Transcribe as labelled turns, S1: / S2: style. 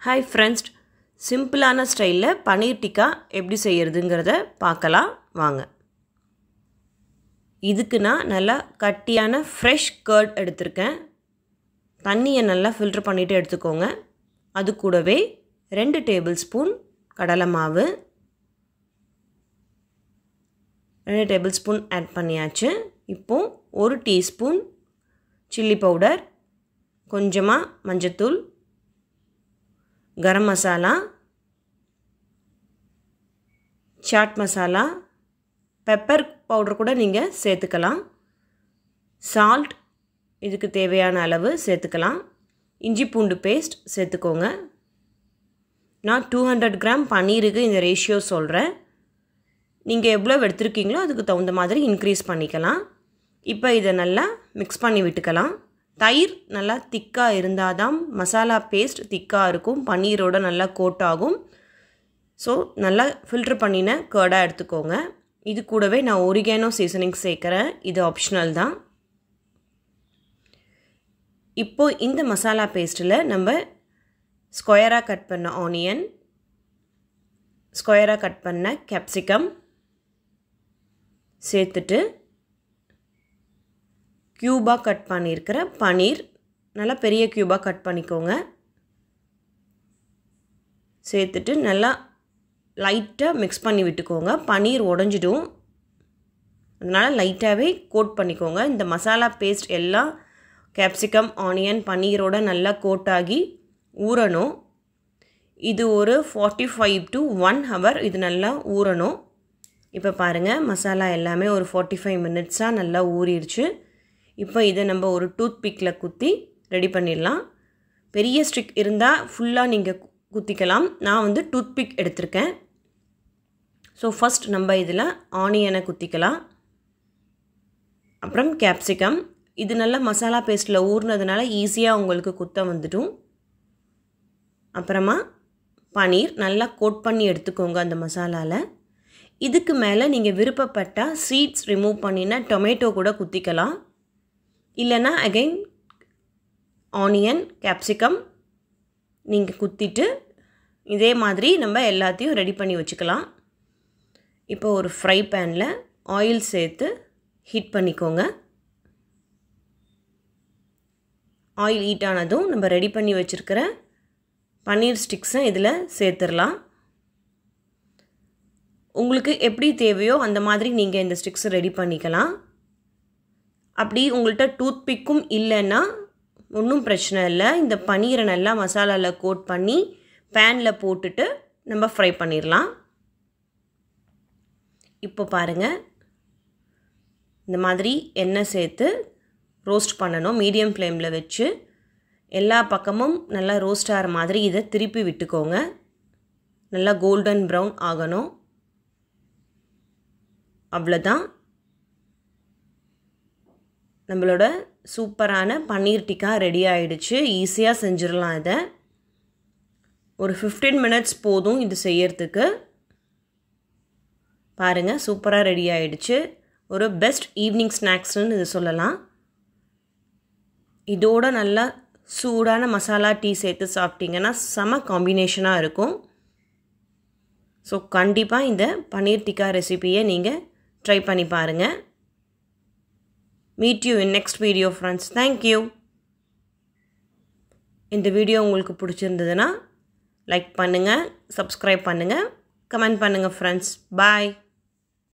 S1: hi friends சிம்பிளான ஸ்டைலில் பன்னீர் டிக்கா எப்படி செய்கிறதுங்கிறத பார்க்கலாம் வாங்க இதுக்கு நான் நல்லா கட்டியான ஃப்ரெஷ் கர்ட் எடுத்திருக்கேன் தண்ணியை நல்லா ஃபில்ட்ரு பண்ணிவிட்டு எடுத்துக்கோங்க அது கூடவே ரெண்டு டேபிள் ஸ்பூன் கடலை மாவு ரெண்டு டேபிள் ஸ்பூன் ஆட் பண்ணியாச்சு இப்போது ஒரு டீஸ்பூன் சில்லி பவுடர் கொஞ்சமாக மஞ்சத்தூள் கரம் மசாலா சாட் மசாலா பெப்பர் பவுடர் கூட நீங்கள் சேர்த்துக்கலாம் சால்ட் இதுக்கு தேவையான அளவு சேர்த்துக்கலாம் இஞ்சி பூண்டு பேஸ்ட் சேர்த்துக்கோங்க நான் டூ ஹண்ட்ரட் கிராம் பன்னீருக்கு இந்த ரேஷியோ சொல்கிறேன் நீங்கள் எவ்வளோ எடுத்துருக்கீங்களோ அதுக்கு தகுந்த மாதிரி இன்க்ரீஸ் பண்ணிக்கலாம் இப்போ இதை நல்லா மிக்ஸ் பண்ணி விட்டுக்கலாம் தயிர் நல்லா திக்காக இருந்தால் தான் மசாலா பேஸ்ட் திக்காக இருக்கும் பன்னீரோட நல்லா கோட் ஆகும் ஸோ நல்லா ஃபில்ட்ரு பண்ணின கேர்டாக எடுத்துக்கோங்க இது கூடவே நான் ஒரிகேனோ சீசனிங் சேர்க்குறேன் இது ஆப்ஷனல் தான் இப்போது இந்த மசாலா பேஸ்ட்டில் நம்ம ஸ்கொயராக கட் பண்ண ஆனியன் ஸ்கொயராக கட் பண்ண கேப்சிகம் சேர்த்துட்டு க்யூபாக கட் பண்ணியிருக்கிற பன்னீர் நல்லா பெரிய க்யூபாக கட் பண்ணிக்கோங்க சேர்த்துட்டு நல்லா லைட்டாக மிக்ஸ் பண்ணி விட்டுக்கோங்க பன்னீர் உடஞ்சிடும் அதனால் லைட்டாகவே கோட் பண்ணிக்கோங்க இந்த மசாலா பேஸ்ட் எல்லாம் கேப்சிகம் ஆனியன் பன்னீரோட நல்லா கோட் ஆகி ஊறணும் இது ஒரு forty five to one hour இது நல்லா ஊறணும் இப்போ பாருங்கள் மசாலா எல்லாமே ஒரு ஃபார்ட்டி ஃபைவ் மினிட்ஸாக நல்லா ஊறிடுச்சு இப்போ இதை நம்ம ஒரு டூத் பிக்கில் குத்தி ரெடி பண்ணிடலாம் பெரிய ஸ்டிக் இருந்தால் ஃபுல்லாக நீங்கள் குத்திக்கலாம் நான் வந்து டூத் பிக் எடுத்திருக்கேன் ஸோ ஃபஸ்ட் நம்ம இதில் ஆனியனை குத்திக்கலாம் அப்புறம் கேப்சிகம் இது நல்லா மசாலா பேஸ்ட்டில் ஊறினதுனால ஈஸியாக உங்களுக்கு குத்த வந்துடும் அப்புறமா பன்னீர் நல்லா கோட் பண்ணி எடுத்துக்கோங்க அந்த மசாலாவில் இதுக்கு மேலே நீங்கள் விருப்பப்பட்டால் சீட்ஸ் ரிமூவ் பண்ணினா டொமேட்டோ கூட குத்திக்கலாம் இல்லைன்னா அகைன் ஆனியன் கேப்சிகம் நீங்கள் குத்திட்டு இதே மாதிரி நம்ம எல்லாத்தையும் ரெடி பண்ணி வச்சுக்கலாம் இப்போ ஒரு ஃப்ரை பேனில் ஆயில் சேர்த்து ஹீட் பண்ணிக்கோங்க ஆயில் ஹீட் ஆனதும் நம்ம ரெடி பண்ணி வச்சுருக்கிற பன்னீர் ஸ்டிக்ஸை இதில் சேர்த்துடலாம் உங்களுக்கு எப்படி தேவையோ அந்த மாதிரி நீங்கள் இந்த ஸ்டிக்ஸை ரெடி பண்ணிக்கலாம் அப்படி உங்கள்கிட்ட டூத் பிக்கும் இல்லைன்னா ஒன்றும் பிரச்சனை இல்லை இந்த பன்னீரை நல்லா மசாலாவில் கோட் பண்ணி பேனில் போட்டுட்டு நம்ம ஃப்ரை பண்ணிடலாம் இப்போ பாருங்கள் இந்த மாதிரி எண்ணெய் சேர்த்து ரோஸ்ட் பண்ணணும் மீடியம் ஃப்ளேமில் வச்சு எல்லா பக்கமும் நல்லா ரோஸ்ட் ஆகிற மாதிரி இதை திருப்பி விட்டுக்கோங்க நல்லா கோல்டன் ப்ரௌன் ஆகணும் அவ்வளோதான் நம்மளோட சூப்பரான பன்னீர் டிக்கா ரெடி ஆகிடுச்சு ஈஸியாக செஞ்சிடலாம் இதை ஒரு ஃபிஃப்டீன் மினிட்ஸ் போதும் இது செய்யறதுக்கு பாருங்கள் சூப்பராக ரெடி ஆகிடுச்சு ஒரு பெஸ்ட் ஈவினிங் ஸ்நாக்ஸ்னு இது சொல்லலாம் இதோட நல்லா சூடான மசாலா டீ சேர்த்து சாப்பிட்டிங்கன்னா செம காம்பினேஷனாக இருக்கும் ஸோ கண்டிப்பாக இந்த பன்னீர் டிக்கா ரெசிபியை நீங்கள் ட்ரை பண்ணி பாருங்கள் meet you in next video friends thank you இந்த வீடியோ உங்களுக்கு பிடிச்சிருந்ததுன்னா லைக் பண்ணுங்கள் சப்ஸ்கிரைப் பண்ணுங்கள் கமெண்ட் பண்ணுங்கள் ஃப்ரெண்ட்ஸ் பாய்